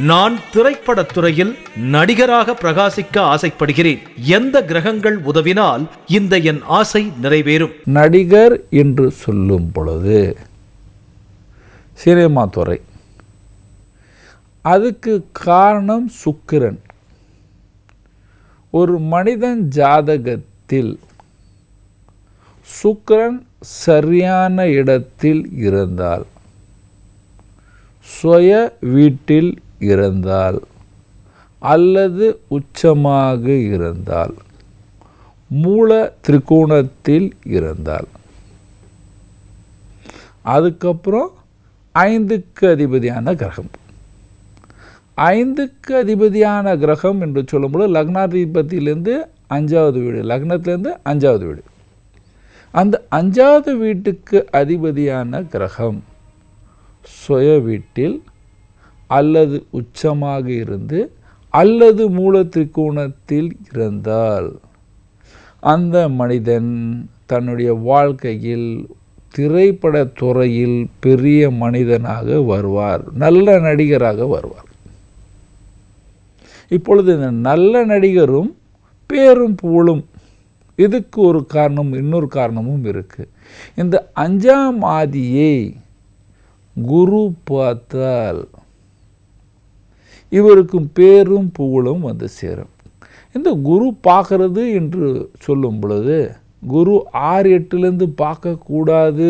நான் திரைப்படத் துறையில் நடிகராக பிரகாசிக்க ஆசைப்படுகிறேன் எந்த கிரகங்கள் உதவினால் இந்த என் ஆசை நிறைவேறும் நடிகர் என்று சொல்லும் பொழுது சினிமா துறை அதுக்கு காரணம் சுக்கிரன் ஒரு மனிதன் ஜாதகத்தில் சுக்கிரன் சரியான இடத்தில் இருந்தால் சுய வீட்டில் இருந்தால் அல்லது உச்சமாக இருந்தால் மூல திரிகோணத்தில் இருந்தால் அதுக்கப்புறம் ஐந்துக்கு அதிபதியான கிரகம் ஐந்துக்கு அதிபதியான கிரகம் என்று சொல்லும்போது லக்னாதிபதியிலேருந்து அஞ்சாவது வீடு லக்னத்திலேருந்து அஞ்சாவது வீடு அந்த அஞ்சாவது வீட்டுக்கு அதிபதியான கிரகம் சுய வீட்டில் அல்லது உச்சமாக இருந்து அல்லது மூல திரிகோணத்தில் இருந்தால் அந்த மனிதன் தன்னுடைய வாழ்க்கையில் திரைப்படத் துறையில் பெரிய மனிதனாக வருவார் நல்ல நடிகராக வருவார் இப்பொழுது இந்த நல்ல நடிகரும் பேரும் புகழும் இதுக்கு ஒரு காரணம் இன்னொரு காரணமும் இருக்கு இந்த அஞ்சாம் ஆதியை குரு பார்த்தால் இவருக்கும் பேரும் புகழும் வந்து சேரும் இந்த குரு பார்க்கறது என்று சொல்லும் பொழுது குரு ஆறு எட்டுலேருந்து பார்க்கக்கூடாது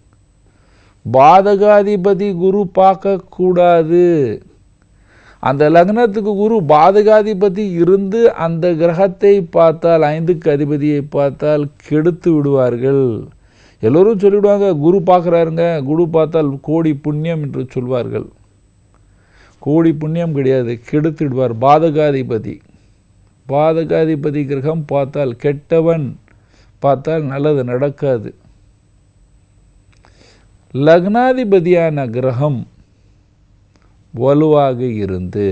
பாதகாதிபதி குரு பார்க்கக்கூடாது அந்த லக்னத்துக்கு குரு பாதகாதிபதி இருந்து அந்த கிரகத்தை பார்த்தால் ஐந்துக்கு அதிபதியை பார்த்தால் கெடுத்து விடுவார்கள் எல்லோரும் சொல்லிவிடுவாங்க குரு பார்க்குறாருங்க குரு பார்த்தால் கோடி புண்ணியம் என்று சொல்வார்கள் கோடி புண்ணியம் கிடையாது கெடுத்து விடுவார் பாதகாதிபதி பாதகாதிபதி கிரகம் பார்த்தால் கெட்டவன் பார்த்தால் நல்லது நடக்காது லக்னாதிபதியான கிரகம் வலுவாக இருந்து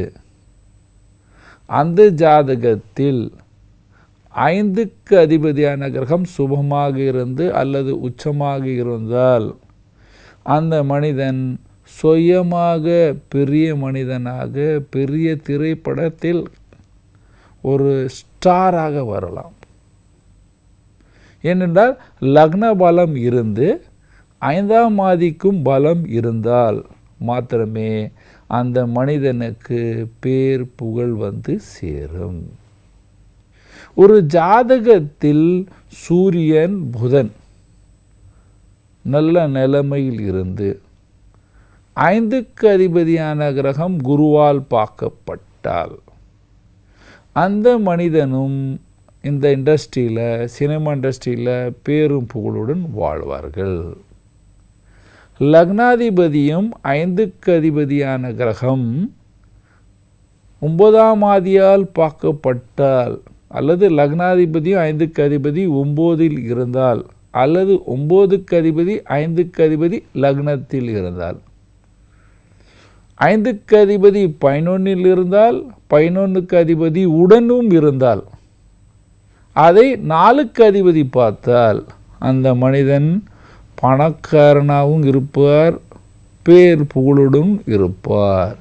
அந்த ஜாதகத்தில் ஐந்துக்கு அதிபதியான கிரகம் சுபமாக இருந்து அல்லது உச்சமாக இருந்தால் அந்த மனிதன் சுயமாக பெரிய மனிதனாக பெரிய திரைப்படத்தில் ஒரு ஸ்டாராக வரலாம் ஏனென்றால் லக்ன பலம் இருந்து ஐந்தாம் மாதிக்கும் பலம் இருந்தால் மாத்திரமே அந்த மனிதனுக்கு பேர் புகழ் வந்து சேரும் ஒரு ஜாதகத்தில் சூரியன் புதன் நல்ல நிலைமையில் இருந்து ஐந்துக்கு அதிபதியான கிரகம் குருவால் பார்க்கப்பட்டால் அந்த மனிதனும் இந்த இண்டஸ்ட்ரியில் சினிமா இண்டஸ்ட்ரியில் பேரும் புகழுடன் வாழ்வார்கள் லக்னாதிபதியும் ஐந்துக்கு அதிபதியான கிரகம் ஒன்பதாம் ஆதியால் பார்க்கப்பட்டால் அல்லது லக்னாதிபதியும் ஐந்துக்கு அதிபதி ஒம்போதில் இருந்தால் அல்லது ஒம்போதுக்கு அதிபதி ஐந்துக்கு அதிபதி லக்னத்தில் இருந்தால் ஐந்துக்கு அதிபதி பதினொன்னில் இருந்தால் பதினொன்றுக்கு அதிபதி உடனும் இருந்தால் அதை நாலுக்கு அதிபதி பார்த்தால் அந்த மனிதன் பணக்காரனாகவும் இருப்பார் பேர் புகழுடன் இருப்பார்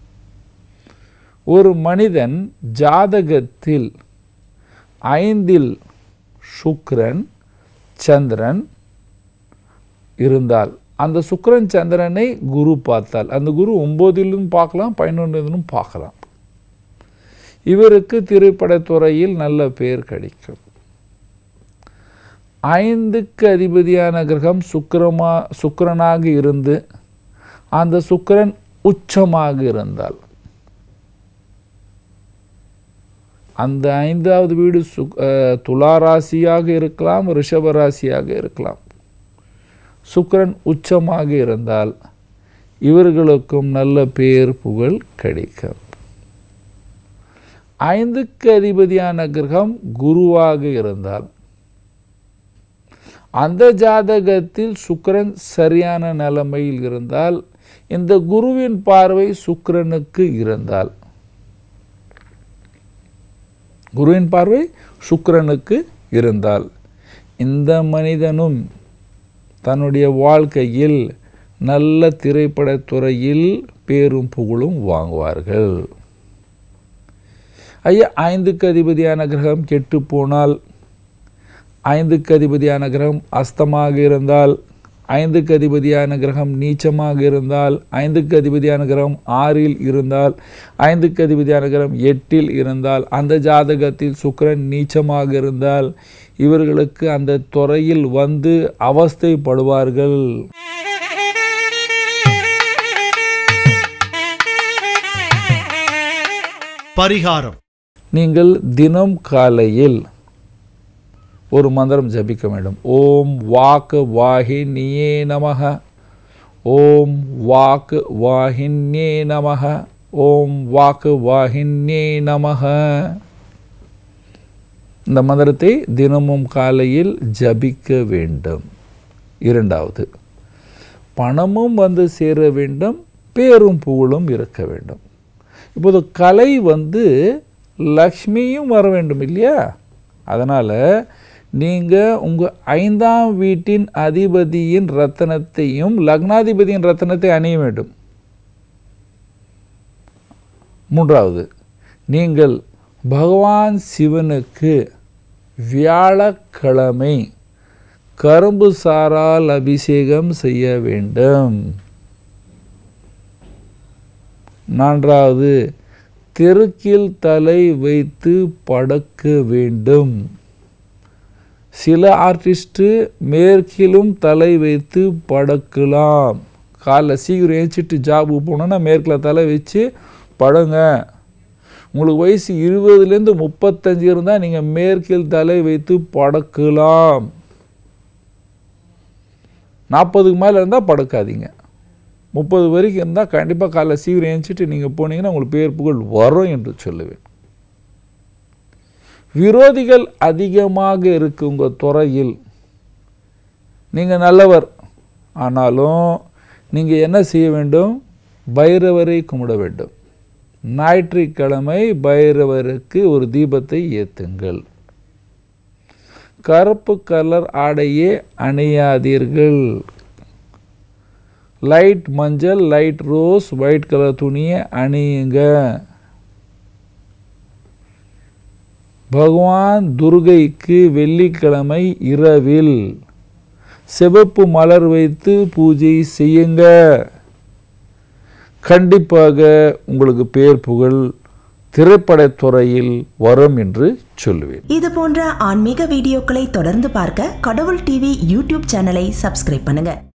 ஒரு மனிதன் ஜாதகத்தில் ஐந்தில் சுக்கிரன் சந்திரன் இருந்தால் அந்த சுக்கிரன் சந்திரனை குரு பார்த்தால் அந்த குரு ஒம்போதிலும் பார்க்கலாம் பதினொன்றிலும் பார்க்கலாம் இவருக்கு திரைப்படத்துறையில் நல்ல பேர் கிடைக்கும் ஐந்துக்கு அதிபதியான கிரகம் சுக்கிரமா சுக்கிரனாக இருந்து அந்த சுக்கிரன் உச்சமாக இருந்தால் அந்த ஐந்தாவது வீடு சு துலா ராசியாக இருக்கலாம் ரிஷப ராசியாக இருக்கலாம் சுக்கிரன் உச்சமாக இருந்தால் இவர்களுக்கும் நல்ல பேர் புகழ் கிடைக்கும் ஐந்துக்கு அதிபதியான கிரகம் குருவாக இருந்தால் அந்த ஜாதகத்தில் சுக்கிரன் சரியான நிலைமையில் இருந்தால் இந்த குருவின் பார்வை சுக்கிரனுக்கு இருந்தால் குருவின் பார்வை சுக்கிரனுக்கு இருந்தால் இந்த மனிதனும் தன்னுடைய வாழ்க்கையில் நல்ல திரைப்படத் துறையில் பேரும் புகழும் வாங்குவார்கள் ஐயா ஐந்துக்கு அதிபதியான கிரகம் கெட்டு போனால் ஐந்துக்கு அதிபதியான கிரகம் அஸ்தமாக இருந்தால் ஐந்துக்கு அதிபதியான கிரகம் நீச்சமாக இருந்தால் ஐந்துக்கு அதிபதியான கிரகம் ஆறில் இருந்தால் ஐந்துக்கு அதிபதியான கிரகம் எட்டில் இருந்தால் அந்த ஜாதகத்தில் சுக்கிரன் நீச்சமாக இருந்தால் இவர்களுக்கு அந்த துறையில் வந்து அவஸ்தைப்படுவார்கள் பரிகாரம் நீங்கள் தினம் காலையில் ஒரு மந்திரம் ஜபிக்க வேண்டும் ஓம் வாக்கு வாகினியே நமக ஓம் வாக்கு வாகின்யே நமக ஓம் வாக்கு வாகின்யே நமக இந்த மந்திரத்தை தினமும் காலையில் ஜபிக்க வேண்டும் இரண்டாவது பணமும் வந்து சேர வேண்டும் பேரும் புகழும் இருக்க வேண்டும் இப்போது கலை வந்து லக்ஷ்மியும் வர வேண்டும் இல்லையா அதனால் நீங்கள் உங்கள் ஐந்தாம் வீட்டின் அதிபதியின் ரத்தனத்தையும் லக்னாதிபதியின் ரத்தனத்தை அணிய வேண்டும் மூன்றாவது நீங்கள் பகவான் சிவனுக்கு வியாழக்கிழமை கரும்பு சாரால் அபிஷேகம் செய்ய வேண்டும் நான்காவது தெருக்கில் தலை வைத்து படக்க வேண்டும் சில ஆர்டிஸ்ட்டு மேற்கிலும் தலை வைத்து படக்கலாம் காலைல சீக்கிரம் ஏச்சிட்டு ஜாபுக்கு போனோன்னா மேற்கில் தலை வச்சு படுங்க உங்களுக்கு வயசு இருபதுலேருந்து முப்பத்தஞ்சு இருந்தால் நீங்கள் மேற்கில் தலை வைத்து படக்கலாம் நாற்பதுக்கு மேலே இருந்தால் படுக்காதீங்க முப்பது வரைக்கும் இருந்தால் கண்டிப்பாக காலைல சீக்கிரம் ஏஞ்சிட்டு நீங்கள் போனீங்கன்னா உங்களுக்கு பேர் புகழ் வரும் என்று சொல்லுவேன் விரோதிகள் அதிகமாக இருக்கு உங்கள் துறையில் நீங்கள் நல்லவர் ஆனாலும் நீங்கள் என்ன செய்ய வேண்டும் பைரவரை கும்பிட வேண்டும் ஞாயிற்றுக்கிழமை பைரவருக்கு ஒரு தீபத்தை ஏற்றுங்கள் கருப்பு கலர் ஆடையே அணியாதீர்கள் லைட் மஞ்சள் லைட் ரோஸ் ஒயிட் கலர் துணியை அணியுங்க பகவான் துர்கைக்கு வெள்ளிக்கிழமை இரவில் சிவப்பு மலர் வைத்து பூஜை செய்யுங்க கண்டிப்பாக உங்களுக்கு பேர் புகழ் திரைப்படத் துறையில் வரும் என்று சொல்லுவேன் இது போன்ற ஆன்மீக வீடியோக்களை தொடர்ந்து பார்க்க கடவுள் டிவி யூடியூப் சேனலை சப்ஸ்கிரைப் பண்ணுங்க